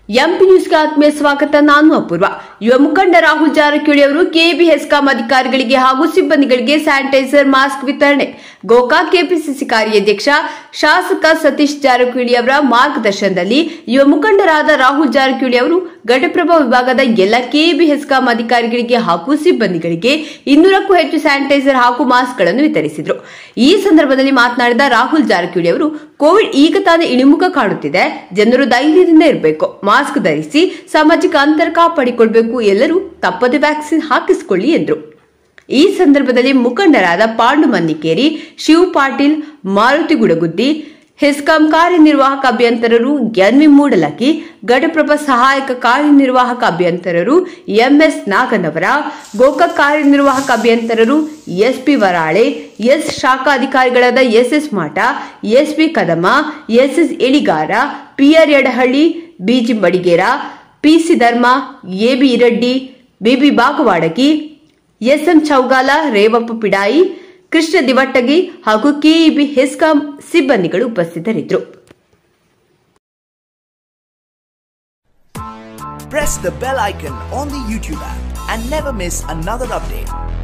MP ನ್ಯೂಸ್ಗೆ ಆತ್ಮೀಯ ಸ್ವಾಗತ ನಾನು ಅಪೂರ್ವ ಯುವ ಮುಖಂಡ ರಾಹುಲ್ ಜಾರಕಿಹೊಳಿ ಅವರು ಕೆಬಿ ಹೆಸ್ಕಾಂ ಅಧಿಕಾರಿಗಳಿಗೆ ಹಾಗೂ ಸಿಬ್ಬಂದಿಗಳಿಗೆ ಸ್ಯಾನಿಟೈಸರ್ ಮಾಸ್ಕ್ ವಿತರಣೆ ಗೋಕಾಕ್ ಕೆಪಿಸಿಸಿ ಕಾರ್ಯಾಧ್ಯಕ್ಷ ಶಾಸಕ ಸತೀಶ್ ಜಾರಕಿಹೊಳಿ ಅವರ ಮಾರ್ಗದರ್ಶನದಲ್ಲಿ ಯುವ ಮುಖಂಡರಾದ ರಾಹುಲ್ ಜಾರಕಿಹೊಳಿ ಅವರು ಘಟಪ್ರಭಾ ವಿಭಾಗದ ಎಲ್ಲ ಕೆಬಿ ಹೆಸ್ಕಾಂ ಅಧಿಕಾರಿಗಳಿಗೆ ಹಾಗೂ ಸಿಬ್ಬಂದಿಗಳಿಗೆ ಇನ್ನೂರಕ್ಕೂ ಹೆಚ್ಚು ಸ್ಯಾನಿಟೈಸರ್ ಹಾಗೂ ಮಾಸ್ಕ್ಗಳನ್ನು ವಿತರಿಸಿದರು ಈ ಸಂದರ್ಭದಲ್ಲಿ ಮಾತನಾಡಿದ ರಾಹುಲ್ ಜಾರಕಿಹೊಳಿ ಅವರು ಕೋವಿಡ್ ಈಗ ತಾನೇ ಇಳಿಮುಖ ಕಾಣುತ್ತಿದೆ ಜನರು ಧೈರ್ಯದಿಂದ ಇರಬೇಕು ಮಾಸ್ಕ್ ಧರಿಸಿ ಸಾಮಾಜಿಕ ಅಂತರ ಕಾಪಾಡಿಕೊಳ್ಬೇಕು ಎಲ್ಲರೂ ತಪ್ಪದೆ ವ್ಯಾಕ್ಸಿನ್ ಹಾಕಿಸಿಕೊಳ್ಳಿ ಎಂದರು ಈ ಸಂದರ್ಭದಲ್ಲಿ ಮುಖಂಡರಾದ ಪಾಂಡು ಮನ್ನಿಕೇರಿ ಶಿವ್ ಪಾಟೀಲ್ ಮಾರುತಿ ಗುಡಗುದ್ದಿ ಹೆಸ್ಕಾಂ ಕಾರ್ಯನಿರ್ವಾಹಕ ಅಭಿಯಂತರರು ಎನ್ವಿ ಮೂಡಲಕಿ ಘಟಪ್ರಭಾ ಸಹಾಯಕ ಕಾರ್ಯನಿರ್ವಾಹಕ ಅಭಿಯಂತರರು ಎಂಎಸ್ ನಾಗನವರ ಗೋಕಾಕ್ ಕಾರ್ಯನಿರ್ವಾಹಕ ಅಭಿಯಂತರರು ಎಸ್ಪಿ ವರಾಳೆ ಎಸ್ ಶಾಖಾ ಅಧಿಕಾರಿಗಳಾದ SS Mata SP Kadam SS Eligar PR Yadahalli BG Madiger PC Dharma AB Iraddi BB Bagawadagi SM Chougala Revappa Pidai Krishna Divattagi ಹಾಗೂ ಕೆಇಬಿ ಹೆಸ್ಕಾಂ ಸಿಬ್ಬಂದಿಗಳು ಉಪಸ್ಥಿತರಿದ್ದರು Press the bell icon on the YouTube app and never miss another update.